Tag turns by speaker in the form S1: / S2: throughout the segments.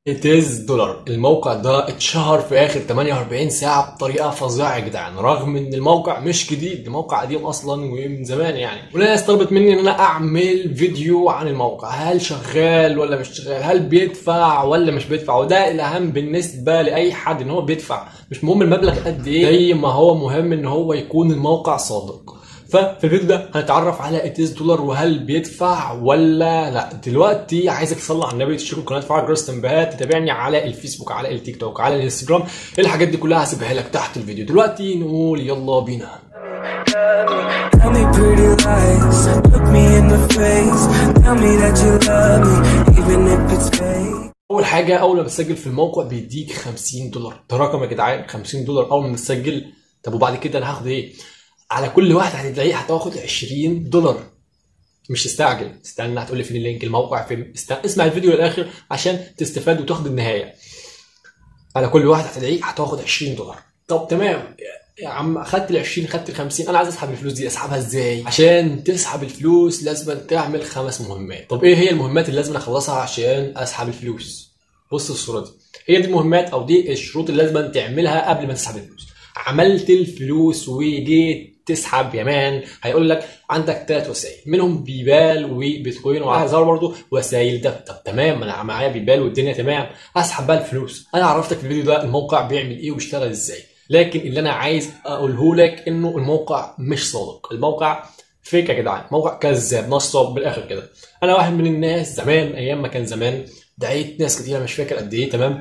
S1: اتيز دولار الموقع ده اتشهر في اخر 48 ساعه بطريقه فظيعه يا جدعان رغم ان الموقع مش جديد ده موقع قديم اصلا ومن زمان يعني وناس طلبت مني ان انا اعمل فيديو عن الموقع هل شغال ولا مش شغال هل بيدفع ولا مش بيدفع وده الاهم بالنسبه لاي حد ان هو بيدفع مش مهم المبلغ قد ايه زي ما هو مهم ان هو يكون الموقع صادق ففي الفيديو ده هنتعرف على اتيز دولار وهل بيدفع ولا لا دلوقتي عايزك تصلي على النبي تشترك القناه تفعل جرس التنبيهات تتابعني على الفيسبوك على التيك توك على الانستجرام الحاجات دي كلها هسيبها لك تحت الفيديو دلوقتي نقول يلا بينا
S2: Tell me pretty lies, look me in the face. Tell me that you love me, even if it's fake.
S1: اول حاجه اول ما بتسجل في الموقع بيديك 50 دولار ده رقم يا جدعان 50 دولار اول ما بتسجل طب وبعد كده انا هاخد ايه على كل واحد هتدعيه هتاخد 20 دولار مش تستعجل استنى هتقول لي فين اللينك الموقع فين است... اسمع الفيديو للاخر عشان تستفاد وتاخد النهايه على كل واحد هتدعيه هتاخد 20 دولار طب تمام يا عم خدت ال 20 خدت ال 50 انا عايز اسحب الفلوس دي اسحبها ازاي عشان تسحب الفلوس لازم تعمل خمس مهمات طب ايه هي المهمات اللي لازم اخلصها عشان اسحب الفلوس بص الصوره دي هي دي المهمات او دي الشروط اللي لازم تعملها قبل ما تسحب الفلوس عملت الفلوس وجيت تسحب يا مان هيقول لك عندك ثلاث وسائل منهم بيبال وبيتكوين وهظهر برضه وسائل ده طب تمام انا معايا بيبال والدنيا تمام اسحب بقى الفلوس انا عرفتك في الفيديو ده الموقع بيعمل ايه وبيشتغل ازاي لكن اللي انا عايز اقوله لك انه الموقع مش صادق الموقع فيك يا جدعان موقع كذاب نصاب بالاخر كده انا واحد من الناس زمان ايام ما كان زمان دعيت ناس كتير مش فاكر قد ايه تمام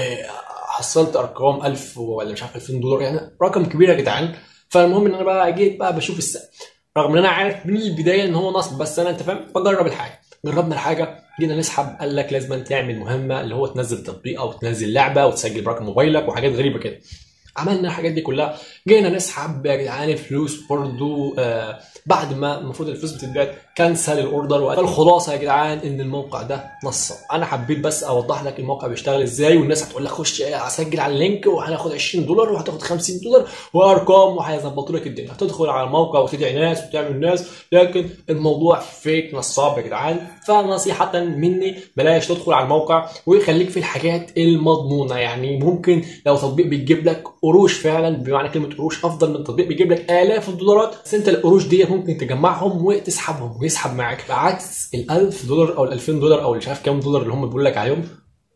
S1: وحصلت ارقام 1000 ولا مش عارف 2000 دولار يعني رقم كبير يا جدعان فالمهم ان انا بقى جيت بقى بشوف السعر رغم ان انا عارف من البدايه ان هو نصب بس انا انت فاهم بجرب الحاجه جربنا الحاجه جينا نسحب قال لك لازم تعمل مهمه اللي هو تنزل تطبيق او تنزل لعبه وتسجل برقم موبايلك وحاجات غريبه كده عملنا الحاجات دي كلها جينا نسحب يا جدعان الفلوس برضو آه بعد ما المفروض الفلوس بتتبعت كنسل الاوردر فالخلاصه يا جدعان ان الموقع ده نصاب انا حبيت بس اوضح لك الموقع بيشتغل ازاي والناس هتقول لك خش اسجل على اللينك وهناخد 20 دولار وهتاخد 50 دولار وارقام وهيظبطوا لك الدنيا هتدخل على الموقع وتدعي ناس وتعمل ناس لكن الموضوع فيك نصاب يا جدعان فنصيحه مني بلاش تدخل على الموقع وخليك في الحاجات المضمونه يعني ممكن لو تطبيق بيجيب لك قروش فعلا بمعنى كلمه قروش افضل من تطبيق بيجيب لك الاف الدولارات بس انت القروش ديت ممكن تجمعهم وتسحبهم ويسحب معاك بعكس ال 1000 دولار او ال 2000 دولار او مش عارف كام دولار اللي هم بيقول لك عليهم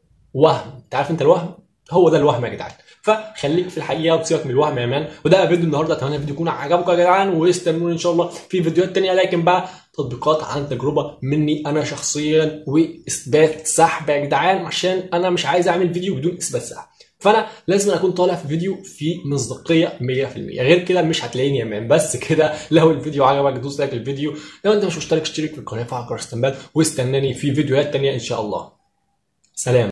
S1: وهم انت عارف انت الوهم هو ده الوهم يا جدعان فخليك في الحقيقه وسيبك من الوهم يا مان وده فيديو النهارده اتمنى الفيديو يكون عجبكم يا جدعان واستنوني ان شاء الله في فيديوهات تانية لكن بقى تطبيقات عن تجربه مني انا شخصيا واثبات سحب يا جدعان عشان انا مش عايز اعمل فيديو بدون اثبات سحب فانا لازم اكون طالع في فيديو فيه مصداقيه 100% غير كده مش هتلاقيني يا مان بس كده لو الفيديو عجبك دوس لايك للفيديو لو انت مش مشترك اشترك في القناه فعل جرس التنبيهات واستناني في فيديوهات تانية ان شاء الله سلام